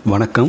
வணக்கம்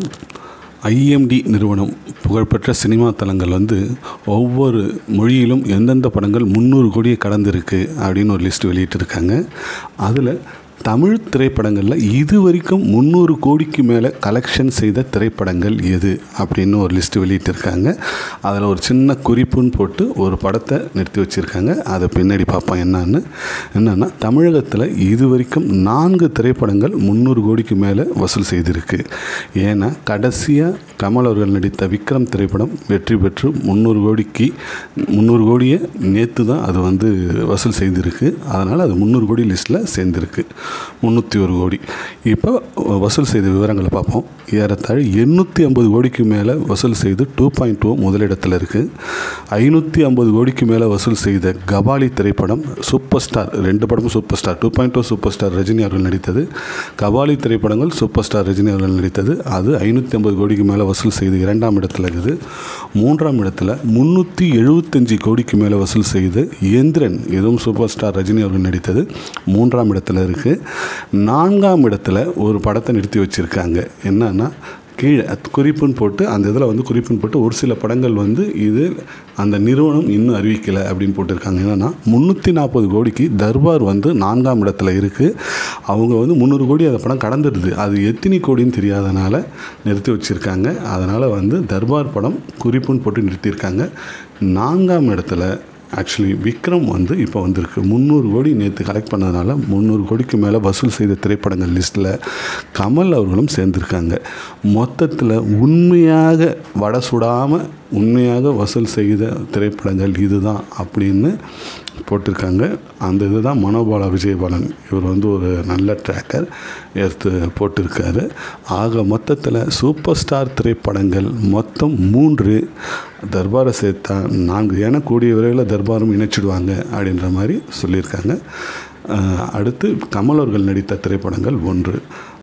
ஐஎம்டி நிறுவனம் புகழ்பெற்ற சினிமா தளங்கள் வந்து ஒவ்வொரு மொழியிலும் எந்தெந்த படங்கள் முந்நூறு கோடியை கடந்திருக்கு அப்படின்னு ஒரு லிஸ்ட் வெளியிட்டிருக்காங்க அதில் தமிழ் திரைப்படங்களில் இது வரைக்கும் முந்நூறு கோடிக்கு மேலே கலெக்ஷன் செய்த திரைப்படங்கள் எது அப்படின்னு ஒரு லிஸ்ட் வெளியிட்டிருக்காங்க அதில் ஒரு சின்ன குறிப்புன்னு போட்டு ஒரு படத்தை நிறுத்தி வச்சுருக்காங்க அதை பின்னாடி பார்ப்போம் என்னன்னு என்னென்னா தமிழகத்தில் இது வரைக்கும் நான்கு திரைப்படங்கள் முந்நூறு கோடிக்கு மேலே வசூல் செய்திருக்கு ஏன்னா கடைசியாக கமல் அவர்கள் நடித்த விக்ரம் திரைப்படம் வெற்றி பெற்று முந்நூறு கோடிக்கு முந்நூறு கோடியை நேற்று தான் அது வந்து வசூல் செய்திருக்கு அதனால் அது முந்நூறு கோடி லிஸ்ட்டில் சேர்ந்துருக்கு முந்நூற்றி ஒரு கோடி இப்போ வசூல் செய்த விவரங்களை பார்ப்போம் ஏறத்தாழ எண்ணூற்றி ஐம்பது கோடிக்கு மேலே வசூல் செய்து டூ பாயிண்ட் டூ முதலிடத்தில் இருக்குது ஐநூற்றி ஐம்பது கோடிக்கு மேலே வசூல் செய்த கபாலி திரைப்படம் சூப்பர் ஸ்டார் ரெண்டு படமும் super star two point two super star Rajini அவர்கள் நடித்தது கபாலி திரைப்படங்கள் சூப்பர் ஸ்டார் ரஜினி அவர்கள் நடித்தது அது ஐநூற்றி ஐம்பது கோடிக்கு மேலே வசூல் செய்து இரண்டாம் இடத்துல இருக்குது மூன்றாம் இடத்துல முந்நூற்றி எழுபத்தஞ்சு கோடிக்கு மேலே வசூல் செய்து இயந்திரன் இதுவும் சூப்பர் ஸ்டார் ரஜினி அவர்கள் நடித்தது மூன்றாம் இடத்துல இருக்குது நான்காம் இடத்துல ஒரு படத்தை நிறுத்தி வச்சுருக்காங்க என்னன்னா கீழே அது குறிப்புன்னு போட்டு அந்த இதில் வந்து குறிப்புன்னு போட்டு ஒரு சில படங்கள் வந்து இது அந்த நிறுவனம் இன்னும் அறிவிக்கலை அப்படின்னு போட்டிருக்காங்க என்னென்னா முந்நூற்றி நாற்பது கோடிக்கு தர்பார் வந்து நான்காம் இடத்துல இருக்குது அவங்க வந்து முந்நூறு கோடி அந்த படம் கடந்துடுது அது எத்தனை கோடின்னு தெரியாதனால நிறுத்தி வச்சுருக்காங்க அதனால் வந்து தர்பார் படம் குறிப்புன்னு போட்டு நிறுத்தியிருக்காங்க நான்காம் இடத்துல ஆக்சுவலி விக்ரம் வந்து இப்போ வந்திருக்கு முந்நூறு கோடி நேற்று கலெக்ட் பண்ணதுனால முந்நூறு கோடிக்கு மேலே வசூல் செய்த திரைப்படங்கள் லிஸ்ட்டில் கமல் அவர்களும் சேர்ந்துருக்காங்க மொத்தத்தில் உண்மையாக வடை சுடாமல் உண்மையாக வசூல் செய்த திரைப்படங்கள் இதுதான் அப்படின்னு போட்டிருக்காங்க அந்த இதுதான் மனோபாலா விஜயபாலன் இவர் வந்து ஒரு நல்ல ட்ராக்கர் எடுத்து போட்டிருக்காரு ஆக மொத்தத்தில் சூப்பர் ஸ்டார் திரைப்படங்கள் மொத்தம் மூன்று தர்பாரை சேர்த்தா நான்கு ஏன்னா கூடிய விரைவில் தர்பாரும் இணைச்சிடுவாங்க அப்படின்ற மாதிரி சொல்லியிருக்காங்க அடுத்து கமல் அவர்கள் நடித்த திரைப்படங்கள் ஒன்று